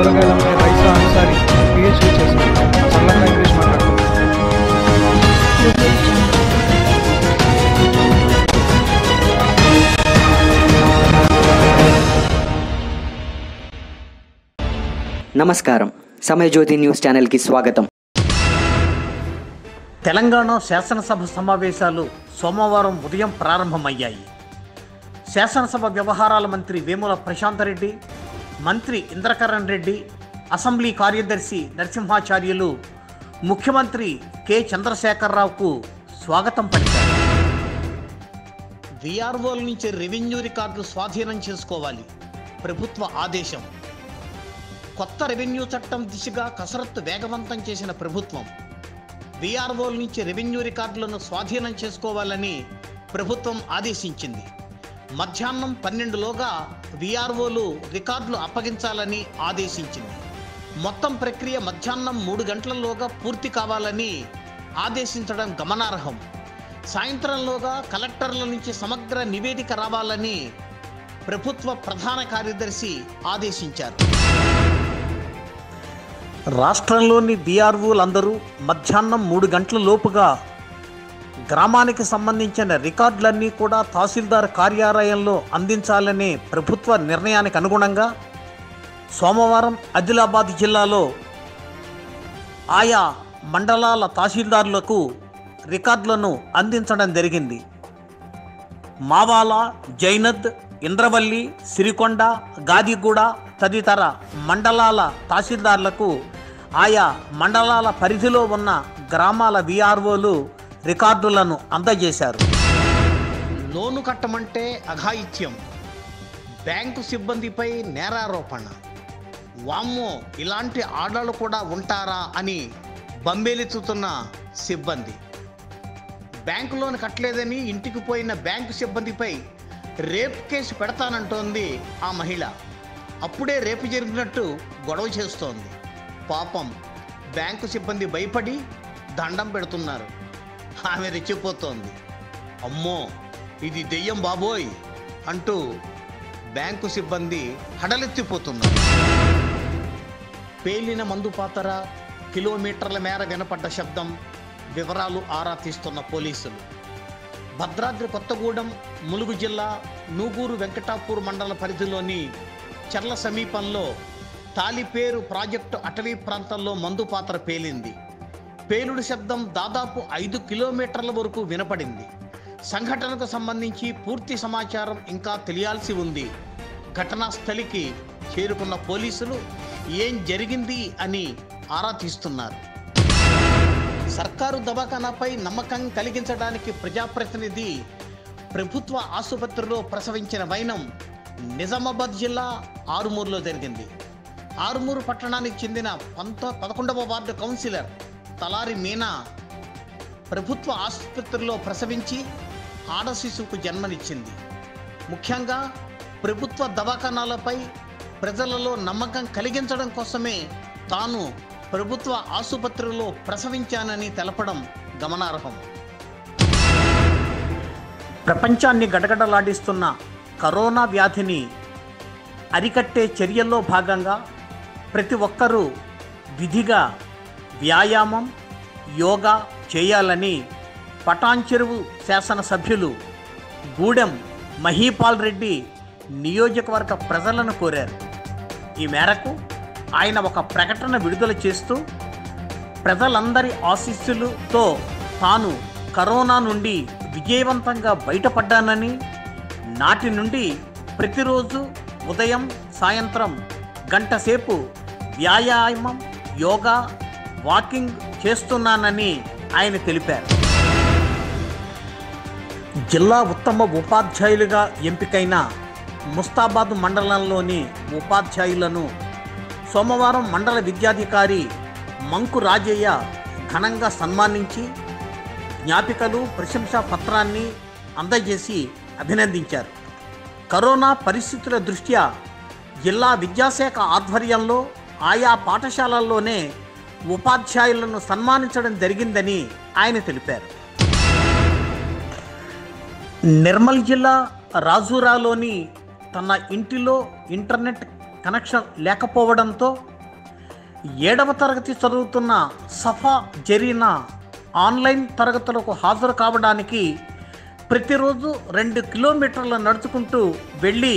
కూరగాయలపై రైసా అన్సారీ పిహెచ్డీ చేశారు చల్లంగా ఇంగ్లీష్ మాట్లాడుతున్నారు నమస్కారం సమయజ్యోతి న్యూస్ ఛానల్కి స్వాగతం తెలంగాణ శాసనసభ సమావేశాలు సోమవారం ఉదయం ప్రారంభమయ్యాయి శాసనసభ వ్యవహారాల మంత్రి వేముల ప్రశాంతరెడ్డి మంత్రి ఇంద్రకరణ్ రెడ్డి అసెంబ్లీ కార్యదర్శి నరసింహాచార్యులు ముఖ్యమంత్రి కె చంద్రశేఖరరావుకు స్వాగతం పలికారు విఆర్ఓల నుంచి రెవెన్యూ రికార్డులు స్వాధీనం చేసుకోవాలి ప్రభుత్వ ఆదేశం కొత్త రెవెన్యూ చట్టం దిశగా కసరత్తు వేగవంతం చేసిన ప్రభుత్వం విఆర్ఓల నుంచి రెవెన్యూ రికార్డులను స్వాధీనం చేసుకోవాలని ప్రభుత్వం ఆదేశించింది మధ్యాహ్నం పన్నెండులోగా విఆర్ఓలు రికార్డులు అప్పగించాలని ఆదేశించింది మొత్తం ప్రక్రియ మధ్యాహ్నం మూడు గంటలలోగా పూర్తి కావాలని ఆదేశించడం గమనార్హం సాయంత్రంలోగా కలెక్టర్ల నుంచి సమగ్ర నివేదిక రావాలని ప్రభుత్వ ప్రధాన కార్యదర్శి ఆదేశించారు రాష్ట్రంలోని బీఆర్ఓలందరూ మధ్యాహ్నం మూడు గంటల లోపుగా గ్రామానికి సంబంధించిన రికార్డులన్నీ కూడా తహసీల్దార్ కార్యాలయంలో అందించాలనే ప్రభుత్వ నిర్ణయానికి అనుగుణంగా సోమవారం ఆదిలాబాద్ జిల్లాలో ఆయా మండలాల తహసీల్దారులకు రికార్డులను అందించడం జరిగింది మావాల జైనద్ ఇంద్రవల్లి సిరికొండ గాదిగూడ తదితర మండలాల తహసీల్దార్లకు ఆయా మండలాల పరిధిలో ఉన్న గ్రామాల విఆర్ఓలు రికార్డులను అందజేశారు లోను కట్టమంటే అఘాయిత్యం బ్యాంకు సిబ్బందిపై నేరారోపణ వామ్మో ఇలాంటి ఆర్డర్లు కూడా ఉంటారా అని బమ్మేలెత్తుతున్న సిబ్బంది బ్యాంకు లోన్ కట్టలేదని ఇంటికి పోయిన బ్యాంకు సిబ్బందిపై రేప్ కేసు పెడతానంటోంది ఆ మహిళ అప్పుడే రేపు జరిగినట్టు గొడవ చేస్తోంది పాపం బ్యాంకు సిబ్బంది భయపడి దండం పెడుతున్నారు ఆమె రెచ్చిపోతోంది అమ్మో ఇది దెయ్యం బాబోయ్ అంటూ బ్యాంకు సిబ్బంది హడలెత్తిపోతున్నారు పేలిన మందు పాతర కిలోమీటర్ల మేర వినపడ్డ శబ్దం వివరాలు ఆరా తీస్తున్న పోలీసులు భద్రాద్రి కొత్తగూడెం ములుగు జిల్లా నూగూరు వెంకటాపూర్ మండల పరిధిలోని చర్ల సమీపంలో తాలిపేరు ప్రాజెక్టు అటవీ ప్రాంతంలో మందు పాత్ర పేలింది పేలుడు శబ్దం దాదాపు ఐదు కిలోమీటర్ల వరకు వినపడింది సంఘటనకు సంబంధించి పూర్తి సమాచారం ఇంకా తెలియాల్సి ఉంది ఘటనా స్థలికి చేరుకున్న పోలీసులు ఏం జరిగింది అని ఆరా తీస్తున్నారు సర్కారు దవాఖానాపై నమ్మకం కలిగించడానికి ప్రజాప్రతినిధి ప్రభుత్వ ఆసుపత్రిలో ప్రసవించిన వైనం నిజామాబాద్ జిల్లా ఆరుమూరులో జరిగింది ఆరుమూరు పట్టణానికి చెందిన పంత పదకొండవ వార్డు కౌన్సిలర్ తలారి మీనా ప్రభుత్వ ఆసుపత్రిలో ప్రసవించి ఆడ శిశువుకు జన్మనిచ్చింది ముఖ్యంగా ప్రభుత్వ దవాఖానాలపై ప్రజలలో నమ్మకం కలిగించడం కోసమే తాను ప్రభుత్వ ఆసుపత్రిలో ప్రసవించానని తెలపడం గమనార్హం ప్రపంచాన్ని గడగడలాడిస్తున్న కరోనా వ్యాధిని అరికట్టే చర్యల్లో భాగంగా ప్రతి ఒక్కరూ విధిగా వ్యాయామం యోగా చేయాలని పటాన్చెరువు శాసనసభ్యులు గూడెం మహీపాల్ రెడ్డి నియోజకవర్గ ప్రజలను కోరారు ఈ మేరకు ఆయన ఒక ప్రకటన విడుదల చేస్తూ ప్రజలందరి ఆశీస్సులతో తాను కరోనా నుండి విజయవంతంగా బయటపడ్డానని నాటి నుండి ప్రతిరోజు ఉదయం సాయంత్రం గంట సేపు వ్యాయామం యోగా వాకింగ్ చేస్తున్నానని ఆయన తెలిపారు జిల్లా ఉత్తమ ఉపాధ్యాయులుగా ఎంపికైన ముస్తాబాద్ మండలంలోని ఉపాధ్యాయులను సోమవారం మండల విద్యాధికారి మంకు రాజయ్య ఘనంగా సన్మానించి జ్ఞాపికలు ప్రశంసా పత్రాన్ని అందజేసి అభినందించారు కరోనా పరిస్థితుల దృష్ట్యా జిల్లా విద్యాశాఖ ఆధ్వర్యంలో ఆయా పాఠశాలల్లోనే ఉపాధ్యాయులను సన్మానించడం జరిగిందని ఆయన తెలిపారు నిర్మల్ జిల్లా రాజూరాలోని తన ఇంటిలో ఇంటర్నెట్ కనెక్షన్ లేకపోవడంతో ఏడవ తరగతి చదువుతున్న సఫా జరీనా ఆన్లైన్ తరగతులకు హాజరు కావడానికి ప్రతిరోజు రెండు కిలోమీటర్లు నడుచుకుంటూ వెళ్ళి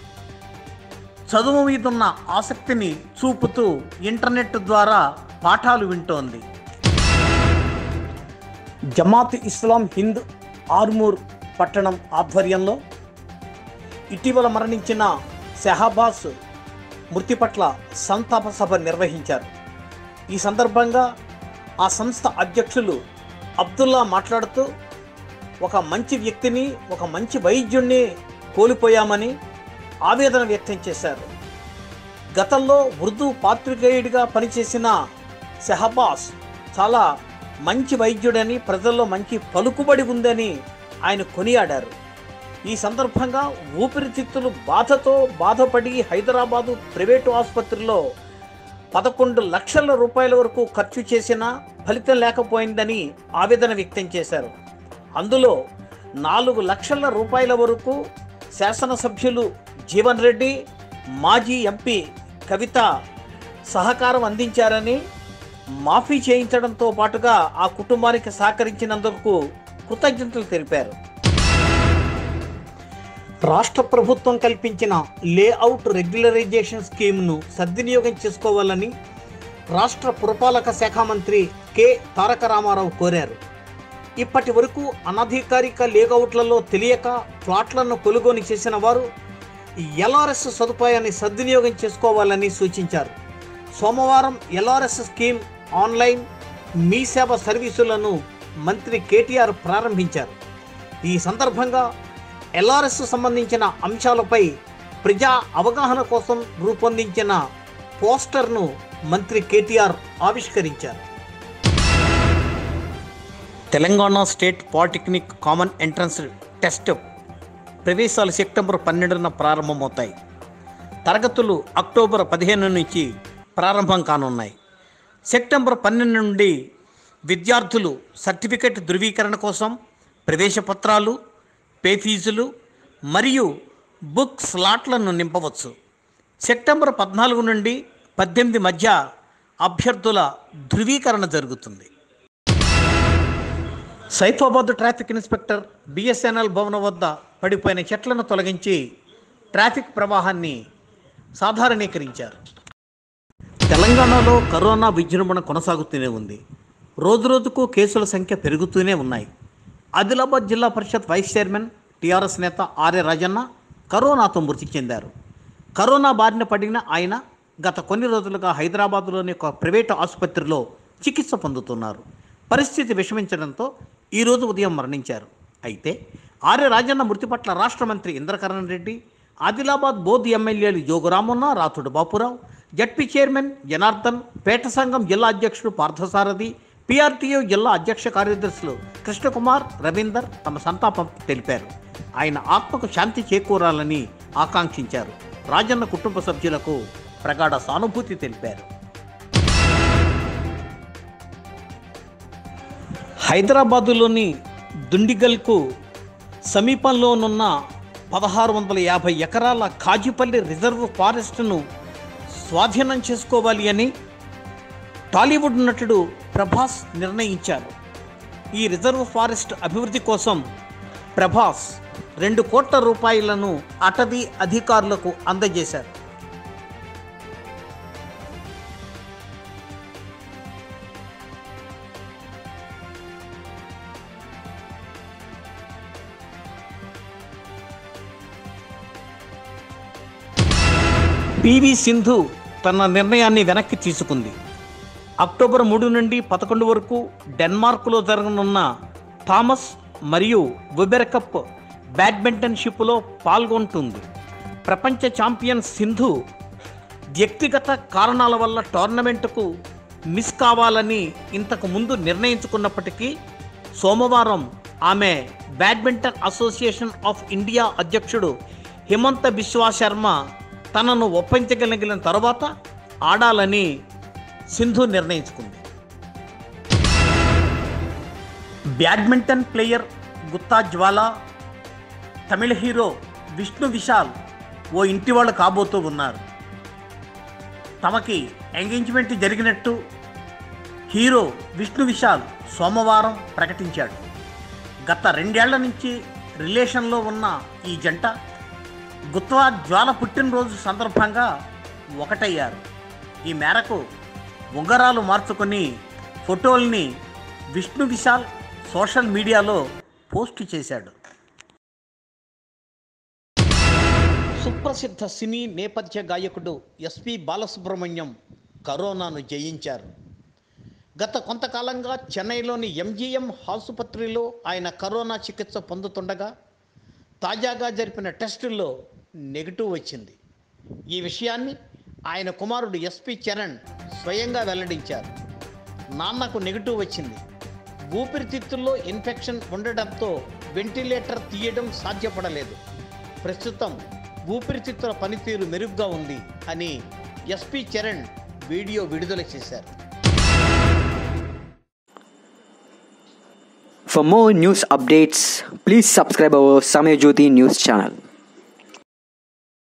చదువు మీదున్న ఆసక్తిని చూపుతూ ఇంటర్నెట్ ద్వారా పాఠాలు వింటోంది జమాత్ ఇస్లాం హింద్ ఆర్మూర్ పట్టణం ఆధ్వర్యంలో ఇటీవల మరణించిన షెహాబాస్ మృతి పట్ల సంతాప సభ నిర్వహించారు ఈ సందర్భంగా ఆ సంస్థ అధ్యక్షులు అబ్దుల్లా మాట్లాడుతూ ఒక మంచి వ్యక్తిని ఒక మంచి వైద్యుణ్ణి కోల్పోయామని ఆవేదన వ్యక్తం చేశారు గతంలో ఉర్దూ పాత్రికేయుడిగా పనిచేసిన షెహబాస్ చాలా మంచి వైద్యుడని ప్రజల్లో మంచి పలుకుబడి ఉందని ఆయన కొనియాడారు ఈ సందర్భంగా ఊపిరితిత్తులు బాధతో బాధపడి హైదరాబాదు ప్రైవేటు ఆసుపత్రిలో పదకొండు లక్షల రూపాయల వరకు ఖర్చు చేసినా ఫలితం లేకపోయిందని ఆవేదన వ్యక్తం చేశారు అందులో నాలుగు లక్షల రూపాయల వరకు శాసనసభ్యులు జీవన్ రెడ్డి మాజీ ఎంపీ కవిత సహకారం అందించారని మాఫీ చేయించడంతో పాటుగా ఆ కుటుంబానికి సహకరించినందుకు కృతజ్ఞతలు తెలిపారు రాష్ట్ర ప్రభుత్వం కల్పించిన లేఅవుట్ రెగ్యులరైజేషన్ స్కీమ్ను సద్వినియోగం చేసుకోవాలని రాష్ట్ర పురపాలక శాఖ మంత్రి కె తారక రామారావు కోరారు ఇప్పటి వరకు అనధికారిక లేఅవుట్లలో తెలియక ప్లాట్లను కొనుగోలు చేసిన వారు ఎల్ఆర్ఎస్ సదుపాయాన్ని సద్వినియోగం చేసుకోవాలని సూచించారు సోమవారం ఎల్ఆర్ఎస్ స్కీమ్ ఆన్లైన్ మీ సేవ సర్వీసులను మంత్రి కేటీఆర్ ప్రారంభించారు ఈ సందర్భంగా ఎల్ఆర్ఎస్ సంబంధించిన అంశాలపై ప్రజా అవగాహన కోసం రూపొందించిన పోస్టర్ను మంత్రి కేటీఆర్ ఆవిష్కరించారు Telangana state polytechnic common entrance test ప్రవేశాలు సెప్టెంబర్ పన్నెండున ప్రారంభమవుతాయి తరగతులు అక్టోబర్ పదిహేను నుంచి ప్రారంభం కానున్నాయి సెప్టెంబర్ పన్నెండు నుండి విద్యార్థులు సర్టిఫికెట్ ధృవీకరణ కోసం ప్రవేశ పత్రాలు పే ఫీజులు మరియు బుక్ స్లాట్లను నింపవచ్చు సెప్టెంబర్ పద్నాలుగు నుండి పద్దెనిమిది మధ్య అభ్యర్థుల ధృవీకరణ జరుగుతుంది సైఫాబాద్ ట్రాఫిక్ ఇన్స్పెక్టర్ బిఎస్ఎన్ఎల్ భవనం వద్ద పడిపోయిన చెట్లను తొలగించి ట్రాఫిక్ ప్రవాహాన్ని సాధారణీకరించారు తెలంగాణలో కరోనా విజృంభణ కొనసాగుతూనే ఉంది రోజురోజుకు కేసుల సంఖ్య పెరుగుతూనే ఉన్నాయి ఆదిలాబాద్ జిల్లా పరిషత్ వైస్ చైర్మన్ టీఆర్ఎస్ నేత ఆర్య రాజన్న కరోనాతో మృతి చెందారు కరోనా బారిన పడిన ఆయన గత కొన్ని రోజులుగా హైదరాబాద్లోని ఒక ప్రైవేటు ఆసుపత్రిలో చికిత్స పొందుతున్నారు పరిస్థితి విషమించడంతో ఈరోజు ఉదయం మరణించారు అయితే ఆర్య రాజన్న మృతి పట్ల రాష్ట్ర మంత్రి ఇంద్రకరణ్ రెడ్డి ఆదిలాబాద్ బోధ్ ఎమ్మెల్యేలు జోగురామన్న రాథుడు బాపురావు జడ్పీ చైర్మన్ జనార్దన్ పేట సంఘం జిల్లా అధ్యక్షుడు పార్థసారథి పిఆర్టీయూ జిల్లా అధ్యక్ష కార్యదర్శులు కృష్ణకుమార్ రవీందర్ తమ సంతాపం తెలిపారు ఆయన ఆత్మకు శాంతి చేకూరాలని ఆకాంక్షించారు రాజన్న కుటుంబ సభ్యులకు ప్రగాఢ సానుభూతి తెలిపారు హైదరాబాదులోని దుండిగల్కు సమీపంలోనున్న పదహారు వందల యాభై ఎకరాల కాజిపల్లి రిజర్వ్ ఫారెస్ట్ను స్వాధీనం చేసుకోవాలి అని టాలీవుడ్ నటుడు ప్రభాస్ నిర్ణయించారు ఈ రిజర్వ్ ఫారెస్ట్ అభివృద్ధి కోసం ప్రభాస్ రెండు కోట్ల రూపాయలను అటవీ అధికారులకు అందజేశారు పివి సింధు తన నిర్ణయాన్ని వెనక్కి తీసుకుంది అక్టోబర్ మూడు నుండి పదకొండు వరకు డెన్మార్క్లో జరగనున్న థామస్ మరియు వెబెర్ కప్ బ్యాడ్మింటన్ షిప్లో పాల్గొంటుంది ప్రపంచ ఛాంపియన్ సింధు వ్యక్తిగత కారణాల వల్ల టోర్నమెంటుకు మిస్ కావాలని ఇంతకు ముందు నిర్ణయించుకున్నప్పటికీ సోమవారం ఆమె బ్యాడ్మింటన్ అసోసియేషన్ ఆఫ్ ఇండియా అధ్యక్షుడు హిమంత బిశ్వా శర్మ తనను ఒప్పించగలిగిన తర్వాత ఆడాలని సింధు నిర్ణయించుకుంది బ్యాడ్మింటన్ ప్లేయర్ గుత్తా జ్వాల తమిళ హీరో విష్ణు విశాల్ ఓ ఇంటి వాళ్ళు కాబోతూ ఉన్నారు తమకి ఎంగేజ్మెంట్ జరిగినట్టు హీరో విష్ణు విశాల్ సోమవారం ప్రకటించాడు గత రెండేళ్ల నుంచి రిలేషన్లో ఉన్న ఈ జంట గుత్వా జ్వాల పుట్టినరోజు సందర్భంగా ఒకటయ్యారు ఈ మేరకు ఉంగరాలు మార్చుకొని ఫోటోల్ని విష్ణు విశాల్ సోషల్ మీడియాలో పోస్ట్ చేశాడు సుప్రసిద్ధ సినీ నేపథ్య గాయకుడు ఎస్పి బాలసుబ్రహ్మణ్యం కరోనాను జయించారు గత కొంతకాలంగా చెన్నైలోని ఎంజీఎం ఆసుపత్రిలో ఆయన కరోనా చికిత్స పొందుతుండగా తాజాగా జరిపిన టెస్టుల్లో నెగిటివ్ వచ్చింది ఈ విషయాన్ని ఆయన కుమారుడు ఎస్పి చరణ్ స్వయంగా వెల్లడించారు నాన్నకు నెగిటివ్ వచ్చింది ఊపిరితిత్తుల్లో ఇన్ఫెక్షన్ ఉండడంతో వెంటిలేటర్ తీయడం సాధ్యపడలేదు ప్రస్తుతం ఊపిరితిత్తుల పనితీరు మెరుగ్గా ఉంది అని ఎస్పి చరణ్ వీడియో విడుదల చేశారు For more news updates, please subscribe our Samay Jyoti news channel.